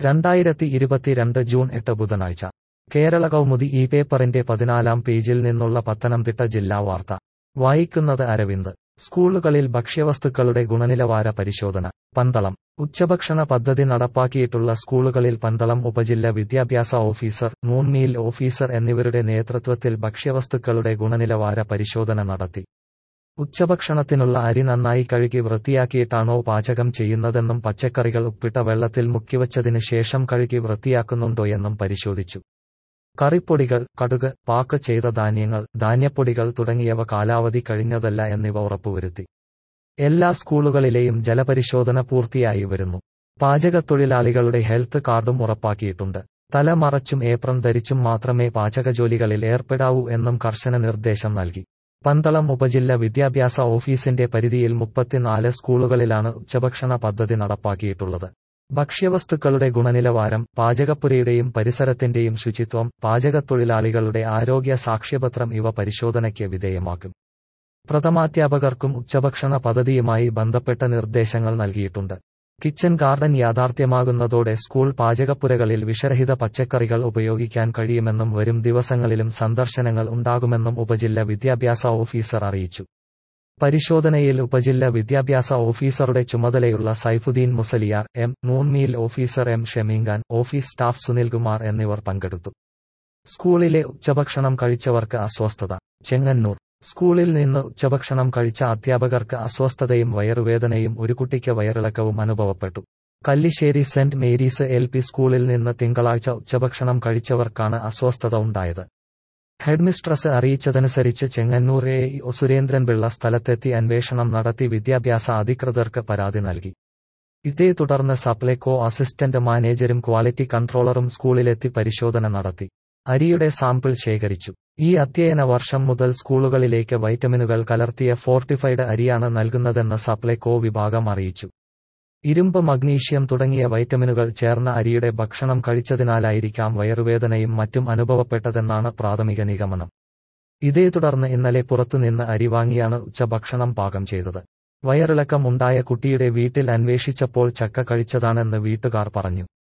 രണ്ടായിരത്തി ഇരുപത്തിരണ്ട് ജൂൺ എട്ട് ബുധനാഴ്ച കേരള കൗമുദി ഈ പേപ്പറിന്റെ പതിനാലാം പേജിൽ നിന്നുള്ള പത്തനംതിട്ട ജില്ലാ വാർത്ത വായിക്കുന്നത് അരവിന്ദ് സ്കൂളുകളിൽ ഭക്ഷ്യവസ്തുക്കളുടെ ഗുണനിലവാര പരിശോധന പന്തളം ഉച്ചഭക്ഷണ പദ്ധതി നടപ്പാക്കിയിട്ടുള്ള സ്കൂളുകളിൽ പന്തളം ഉപജില്ല വിദ്യാഭ്യാസ ഓഫീസർ നൂൺ മീൽ ഓഫീസർ എന്നിവരുടെ നേതൃത്വത്തിൽ ഭക്ഷ്യവസ്തുക്കളുടെ ഗുണനിലവാര പരിശോധന നടത്തി ഉച്ചഭക്ഷണത്തിനുള്ള അരി നന്നായി കഴുകി വൃത്തിയാക്കിയിട്ടാണോ പാചകം ചെയ്യുന്നതെന്നും പച്ചക്കറികൾ ഉപ്പിട്ട വെള്ളത്തിൽ മുക്കിവച്ചതിന് ശേഷം കഴുകി വൃത്തിയാക്കുന്നുണ്ടോയെന്നും പരിശോധിച്ചു കറിപ്പൊടികൾ കടുക് പാക്ക് ചെയ്ത ധാന്യങ്ങൾ ധാന്യപ്പൊടികൾ തുടങ്ങിയവ കാലാവധി കഴിഞ്ഞതല്ല എന്നിവ ഉറപ്പുവരുത്തി എല്ലാ സ്കൂളുകളിലെയും ജലപരിശോധന പൂർത്തിയായി വരുന്നു പാചകത്തൊഴിലാളികളുടെ ഹെൽത്ത് കാർഡും ഉറപ്പാക്കിയിട്ടുണ്ട് തല മറച്ചും ഏപ്രം ധരിച്ചും മാത്രമേ പാചകജോലികളിൽ ഏർപ്പെടാവൂ എന്നും കർശന നിർദ്ദേശം നൽകി പന്തളം ഉപജില്ല വിദ്യാഭ്യാസ ഓഫീസിന്റെ പരിധിയിൽ മുപ്പത്തിനാല് സ്കൂളുകളിലാണ് ഉച്ചഭക്ഷണ പദ്ധതി നടപ്പാക്കിയിട്ടുള്ളത് ഭക്ഷ്യവസ്തുക്കളുടെ ഗുണനിലവാരം പാചകപ്പുരയുടെയും പരിസരത്തിന്റെയും ശുചിത്വം പാചകത്തൊഴിലാളികളുടെ ആരോഗ്യ സാക്ഷ്യപത്രം ഇവ പരിശോധനയ്ക്ക് വിധേയമാക്കും പ്രഥമാധ്യാപകർക്കും ഉച്ചഭക്ഷണ പദ്ധതിയുമായി ബന്ധപ്പെട്ട നിർദ്ദേശങ്ങൾ നൽകിയിട്ടുണ്ട് കിച്ചൺ ഗാർഡൻ യാഥാർത്ഥ്യമാകുന്നതോടെ സ്കൂൾ പാചകപ്പുരകളിൽ വിഷരഹിത പച്ചക്കറികൾ ഉപയോഗിക്കാൻ കഴിയുമെന്നും വരും ദിവസങ്ങളിലും സന്ദർശനങ്ങൾ ഉണ്ടാകുമെന്നും ഉപജില്ല വിദ്യാഭ്യാസ ഓഫീസർ അറിയിച്ചു പരിശോധനയിൽ ഉപജില്ല വിദ്യാഭ്യാസ ഓഫീസറുടെ ചുമതലയുള്ള Saifuddin Musaliar M noon meal officer M Shameenkhan office staff Sunilkumar എന്നിവർ പങ്കെടുത്തു സ്കൂളിലെ ഉച്ചഭക്ഷണം കഴിച്ചവർക്ക് അസ്വസ്ഥത ചെങ്ങന്നൂർ സ്കൂളിൽ നിന്ന് ഉച്ചഭക്ഷണം കഴിച്ച അധ്യാപകർക്ക് അസ്വസ്ഥതയും വയറുവേദനയും ഒരു കുട്ടിക്ക് വയറിളക്കവും അനുഭവപ്പെട്ടു Kallissery saint Mary's L P സ്കൂളിൽ നിന്ന് തിങ്കളാഴ്ച ഉച്ചഭക്ഷണം കഴിച്ചവർക്കാണ് അസ്വസ്ഥത ഉണ്ടായത് ഹെഡ്മിസ്ട്രസ് അറിയിച്ചതനുസരിച്ച് ചെങ്ങന്നൂർ എ ഇ സുരേന്ദ്രൻപിള്ള സ്ഥലത്തെത്തി അന്വേഷണം നടത്തി വിദ്യാഭ്യാസ അധികൃതർക്ക് പരാതി നൽകി ഇതേ തുടർന്ന് സപ്ലൈകോ അസിസ്റ്റന്റ് മാനേജരും ക്വാളിറ്റി കൺട്രോളറും സ്കൂളിലെത്തി പരിശോധന നടത്തി അരിയുടെ സാമ്പിൾ ശേഖരിച്ചു ഈ അധ്യയന വർഷം മുതൽ സ്കൂളുകളിലേക്ക് വൈറ്റമിനുകൾ കലർത്തിയ ഫോർട്ടിഫൈഡ് അരിയാണ് നൽകുന്നതെന്ന് സപ്ലൈകോ വിഭാഗം അറിയിച്ചു ഇരുമ്പ് മഗ്നീഷ്യം തുടങ്ങിയ വൈറ്റമിനുകൾ ചേർന്ന അരിയുടെ ഭക്ഷണം കഴിച്ചതിനാലായിരിക്കാം വയറുവേദനയും മറ്റും അനുഭവപ്പെട്ടതെന്നാണ് പ്രാഥമിക നിഗമനം ഇതേ തുടർന്ന് ഇന്നലെ പുറത്തുനിന്ന് അരി വാങ്ങിയാണ് ഉച്ചഭക്ഷണം പാകം ചെയ്തത് വയറിളക്കം ഉണ്ടായ കുട്ടിയുടെ വീട്ടിൽ അന്വേഷിച്ചപ്പോൾ ചക്ക കഴിച്ചതാണെന്ന് വീട്ടുകാർ പറഞ്ഞു